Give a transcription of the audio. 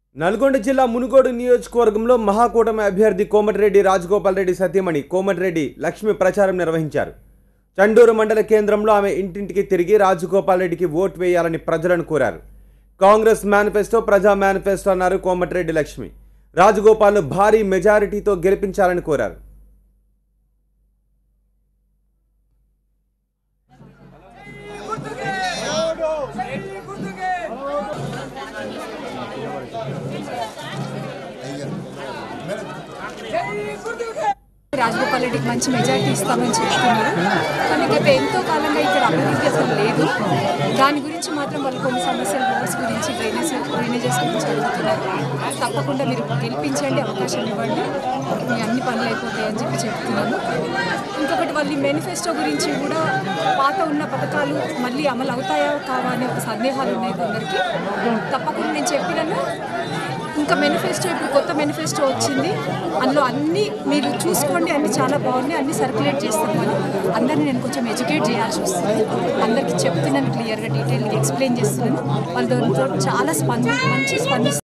నల్గొండ జిల్లా మునుగోడు నియోజకవర్గంలో మహాకూటమి అభ్యర్థి కోమటిరెడ్డి రాజగోపాల్ రెడ్డి సతీమణి కోమటిరెడ్డి లక్ష్మి ప్రచారం నిర్వహించారు చండూరు మండల కేంద్రంలో ఆమె ఇంటింటికి తిరిగి రాజగోపాల్ రెడ్డికి ఓటు వేయాలని ప్రజలను కోరారు కాంగ్రెస్ మేనిఫెస్టో ప్రజా మేనిఫెస్టో అన్నారు కోమటిరెడ్డి లక్ష్మి రాజగోపాల్ను భారీ మెజారిటీతో గెలిపించాలని కోరారు రాజగోపాల్ రెడ్డికి మంచి మెజారిటీ ఇస్తామని చెప్తున్నారు కానీ గత ఎంతో కాలంగా ఇక్కడ అభివృద్ధి అసలు లేదు దాని గురించి మాత్రం వాళ్ళు కొన్ని సమస్యలు రోడ్స్ గురించి డ్రైనేజ్ డ్రైనేజెస్ గురించి అడుగుతున్నారు తప్పకుండా మీరు గెలిపించండి అవకాశం ఇవ్వండి మీ అన్ని పనులు అయిపోతాయని చెప్పి చెప్తున్నాను ఇంకొకటి వాళ్ళ మేనిఫెస్టో గురించి కూడా పాత ఉన్న పథకాలు మళ్ళీ అమలు అవుతాయా కావా అనే ఒక సందేహాలు ఉన్నాయి కొందరికి తప్పకుండా నేను చెప్పినాను ఇంకా మేనిఫెస్టో ఇప్పుడు కొత్త మేనిఫెస్టో వచ్చింది అందులో అన్ని మీరు చూసుకోండి అన్ని చాలా బాగున్నాయి అన్ని సర్క్యులేట్ చేస్తున్నాను అందరినీ నేను కొంచెం ఎడ్యుకేట్ చేయాల్సి వస్తుంది అందరికీ చెప్తున్నాను క్లియర్గా డీటెయిల్గా ఎక్స్ప్లెయిన్ చేస్తున్నాను వాళ్ళ దాంట్లో చాలా స్పంద మంచి స్పందిస్తున్నారు